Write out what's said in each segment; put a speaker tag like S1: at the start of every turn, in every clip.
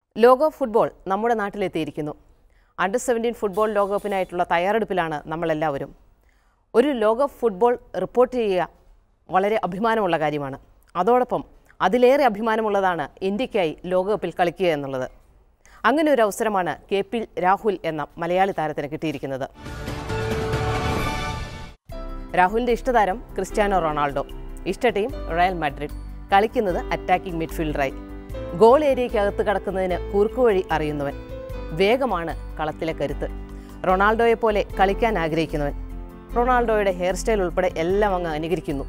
S1: ലോകകപ്പ് ഫുട്ബോൾ നമ്മുടെ നാട്ടിലെത്തിയിരിക്കുന്നു അണ്ടർ സെവൻറ്റീൻ ഫുട്ബോൾ ലോകകപ്പിനായിട്ടുള്ള തയ്യാറെടുപ്പിലാണ് നമ്മളെല്ലാവരും ഒരു ലോകകപ്പ് ഫുട്ബോൾ റിപ്പോർട്ട് ചെയ്യുക വളരെ അഭിമാനമുള്ള കാര്യമാണ് അതോടൊപ്പം അതിലേറെ അഭിമാനമുള്ളതാണ് ഇന്ത്യക്കായി ലോകകപ്പിൽ കളിക്കുക എന്നുള്ളത് അങ്ങനെ ഒരു അവസരമാണ് കെ പി രാഹുൽ എന്ന മലയാളി താരത്തിന് കിട്ടിയിരിക്കുന്നത് രാഹുലിന്റെ ഇഷ്ടതാരം ക്രിസ്ത്യാനോ റൊണാൾഡോ ഇഷ്ട ടീം റയൽ മാഡ്രിഡ് കളിക്കുന്നത് അറ്റാക്കിംഗ് മിഡ്ഫീൽഡറായി ഗോൾ ഏരിയയ്ക്കകത്ത് കടക്കുന്നതിന് കുറുക്കുവഴി അറിയുന്നവൻ വേഗമാണ് കളത്തിലെ കരുത്ത് റൊണാൾഡോയെ പോലെ കളിക്കാൻ ആഗ്രഹിക്കുന്നവൻ റൊണാൾഡോയുടെ ഹെയർ സ്റ്റൈൽ ഉൾപ്പെടെ എല്ലാം അങ്ങ് അനുകരിക്കുന്നു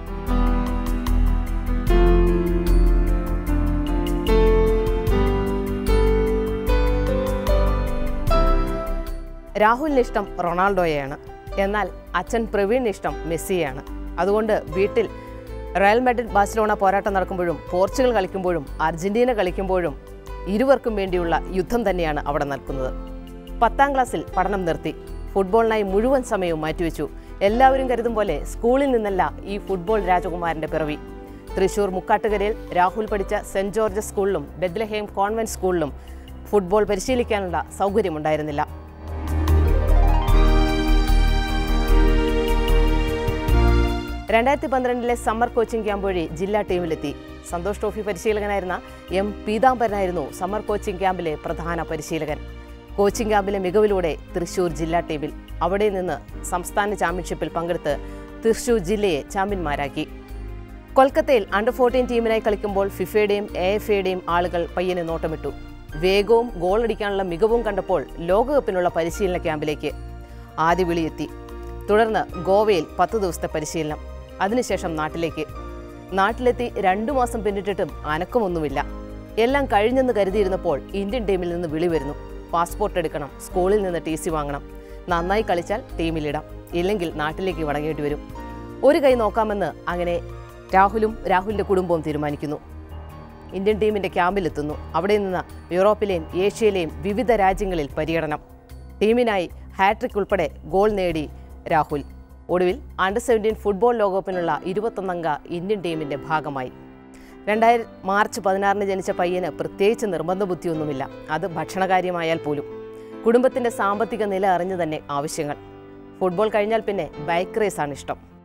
S1: രാഹുലിന് ഇഷ്ടം റൊണാൾഡോയെയാണ് എന്നാൽ അച്ഛൻ പ്രവീണിന് ഇഷ്ടം മെസ്സിയെയാണ് അതുകൊണ്ട് വീട്ടിൽ റയൽ മാഡ്രിഡ് ബാഴ്സലോണ പോരാട്ടം നടക്കുമ്പോഴും പോർച്ചുഗൽ കളിക്കുമ്പോഴും അർജന്റീന കളിക്കുമ്പോഴും ഇരുവർക്കും വേണ്ടിയുള്ള യുദ്ധം തന്നെയാണ് അവിടെ നടക്കുന്നത് പത്താം ക്ലാസ്സിൽ പഠനം നിർത്തി ഫുട്ബോളിനായി മുഴുവൻ സമയവും മാറ്റിവെച്ചു എല്ലാവരും കരുതും പോലെ സ്കൂളിൽ നിന്നല്ല ഈ ഫുട്ബോൾ രാജകുമാരന്റെ പിറവി തൃശൂർ മുക്കാട്ടുകരയിൽ രാഹുൽ പഠിച്ച സെന്റ് ജോർജസ് സ്കൂളിലും ബെദ്ലഹേം കോൺവെന്റ് സ്കൂളിലും ഫുട്ബോൾ പരിശീലിക്കാനുള്ള സൗകര്യമുണ്ടായിരുന്നില്ല രണ്ടായിരത്തി പന്ത്രണ്ടിലെ സമ്മർ കോച്ചിംഗ് ക്യാമ്പ് വഴി ജില്ലാ ടീമിലെത്തി സന്തോഷ് ട്രോഫി പരിശീലകനായിരുന്ന എം പീതാംബരനായിരുന്നു സമ്മർ കോച്ചിംഗ് ക്യാമ്പിലെ പ്രധാന പരിശീലകൻ കോച്ചിംഗ് ക്യാമ്പിലെ മികവിലൂടെ തൃശൂർ ജില്ലാ ടീമിൽ അവിടെ നിന്ന് സംസ്ഥാന ചാമ്പ്യൻഷിപ്പിൽ പങ്കെടുത്ത് തൃശൂർ ജില്ലയെ ചാമ്പ്യന്മാരാക്കി കൊൽക്കത്തയിൽ അണ്ടർ ഫോർട്ടീൻ ടീമിനായി കളിക്കുമ്പോൾ ഫിഫയുടെയും എ എഫ് എയുടെയും ആളുകൾ പയ്യനെ നോട്ടമിട്ടു വേഗവും ഗോളടിക്കാനുള്ള മികവും കണ്ടപ്പോൾ ലോകകപ്പിനുള്ള പരിശീലന ക്യാമ്പിലേക്ക് ആദ്യ വിളിയെത്തി തുടർന്ന് ഗോവയിൽ പത്ത് ദിവസത്തെ പരിശീലനം അതിനുശേഷം നാട്ടിലേക്ക് നാട്ടിലെത്തി രണ്ടു മാസം പിന്നിട്ടിട്ടും അനക്കമൊന്നുമില്ല എല്ലാം കഴിഞ്ഞെന്ന് കരുതിയിരുന്നപ്പോൾ ഇന്ത്യൻ ടീമിൽ നിന്ന് വിളി വരുന്നു പാസ്പോർട്ട് എടുക്കണം സ്കൂളിൽ നിന്ന് ടി സി വാങ്ങണം നന്നായി കളിച്ചാൽ ടീമിലിടാം ഇല്ലെങ്കിൽ നാട്ടിലേക്ക് മടങ്ങേണ്ടി വരും ഒരു കൈ നോക്കാമെന്ന് അങ്ങനെ രാഹുലും രാഹുലിന്റെ കുടുംബവും തീരുമാനിക്കുന്നു ഇന്ത്യൻ ടീമിന്റെ ക്യാമ്പിലെത്തുന്നു അവിടെ നിന്ന് യൂറോപ്പിലെയും ഏഷ്യയിലെയും വിവിധ രാജ്യങ്ങളിൽ പര്യടനം ടീമിനായി ഹാട്രിക് ഉൾപ്പെടെ ഗോൾ നേടി രാഹുൽ ഒടുവിൽ അണ്ടർ സെവൻറ്റീൻ ഫുട്ബോൾ ലോകകപ്പിനുള്ള ഇരുപത്തൊന്നംഗ ഇന്ത്യൻ ടീമിന്റെ ഭാഗമായി രണ്ടായിരം മാർച്ച് പതിനാറിന് ജനിച്ച പയ്യന് പ്രത്യേകിച്ച് നിർബന്ധ ബുദ്ധിയൊന്നുമില്ല അത് ഭക്ഷണകാര്യമായാൽ പോലും കുടുംബത്തിന്റെ സാമ്പത്തിക നില അറിഞ്ഞു തന്നെ ആവശ്യങ്ങൾ ഫുട്ബോൾ കഴിഞ്ഞാൽ പിന്നെ ബൈക്ക് റേസാണ് ഇഷ്ടം